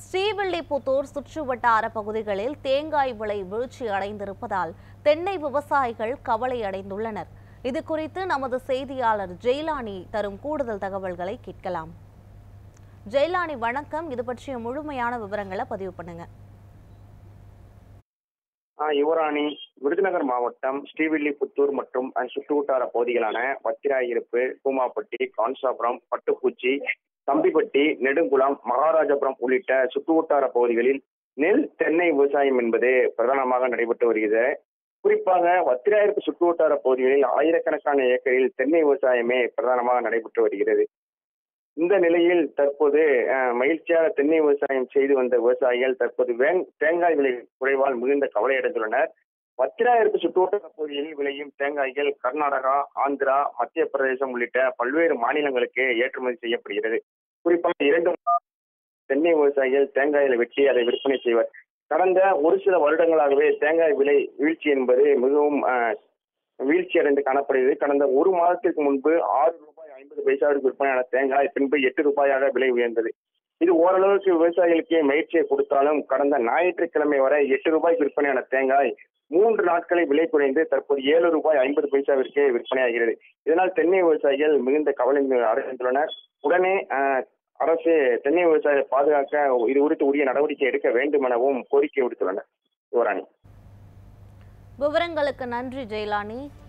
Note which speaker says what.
Speaker 1: ஸ்ரீவில்லிபுத்தூர் சுற்றுவட்டார பகுதிகளில் தேங்காய் விலை வீழ்ச்சி அடைந்திருப்பதால் தென்னை விவசாயிகள் கவலை அடைந்துள்ளனர் இது குறித்து நமது செய்தியாளர் ஜெயலானி தரும் கூடுதல் தகவல்களை கேட்கலாம் ஜெயலானி வணக்கம் இது பற்றிய முழுமையான விவரங்களை பதிவு பண்ணுங்க
Speaker 2: ஆ, யுவராணி விருதுநகர் மாவட்டம் ஸ்ரீவில்லிபுத்தூர் மற்றும் அதன் சுற்றுவட்டார பகுதிகளான வத்திராயிருப்பு கூமாப்பட்டி கான்சாபுரம் பட்டுப்பூச்சி தம்பிப்பட்டி நெடுங்குளம் மகாராஜபுரம் உள்ளிட்ட சுற்றுவட்டார பகுதிகளில் நெல் தென்னை விவசாயம் என்பது பிரதானமாக நடைபெற்று வருகிறது குறிப்பாக வத்திராயிருப்பு சுற்றுவட்டார பகுதிகளில் ஆயிரக்கணக்கான ஏக்கரில் தென்னை விவசாயமே பிரதானமாக நடைபெற்று வருகிறது இந்த நிலையில் தற்போது அஹ், மகிழ்ச்சியாக தென்னை விவசாயம் செய்து வந்த விவசாயிகள் தற்போது வேங் தேங்காய் விலை குறைவால் மிகுந்த கவலை அடைந்துள்ளனர் வத்திராயிருப்பு சுற்றுவட்டார பகுதியில் விளையும் தேங்காய்கள் கர்நாடகா ஆந்திரா மத்திய பிரதேசம் உள்ளிட்ட பல்வேறு மாநிலங்களுக்கு ஏற்றுமதி செய்யப்படுகிறது குறிப்பாக இரண்டு தென்னை விவசாயிகள் தேங்காய்களை வெட்டி அதை விற்பனை செய்வர் கடந்த ஒரு சில வருடங்களாகவே தேங்காய் விலை வீழ்ச்சி என்பது மிகவும் அஹ், வீழ்ச்சி அடைந்து காணப்படுகிறது கடந்த ஒரு மாதத்திற்கு முன்பு ஆறு ரூபாய் ஐம்பது பைசாவிற்கு விற்பனையான தேங்காய் பின்பு எட்டு ரூபாயாக விலை உயர்ந்தது இது ஓரளவுக்கு விவசாயிகளுக்கு மகிழ்ச்சியை கொடுத்தாலும் கடந்த ஞாயிற்றுக்கிழமை வரை எட்டு ரூபாய்க்கு விற்பனையான தேங்காய் மூன்று நாட்களில் விலை குறைந்து தற்போது ஏழு ரூபாய் ஐம்பது பைசாவிற்கு விற்பனையாகிறது இதனால் தென்னை விவசாயிகள் மிகுந்த கவலை அடைந்துள்ளனர் உடனே அஹ், அரசு தென்னை விவசாயிகளை பாதுகாக்க இது குறித்து உரிய நடவடிக்கை எடுக்க வேண்டும் எனவும் கோரிக்கை விடுத்துள்ளனர் யுவராணி
Speaker 1: விவரங்களுக்கு நன்றி ஜெயலானி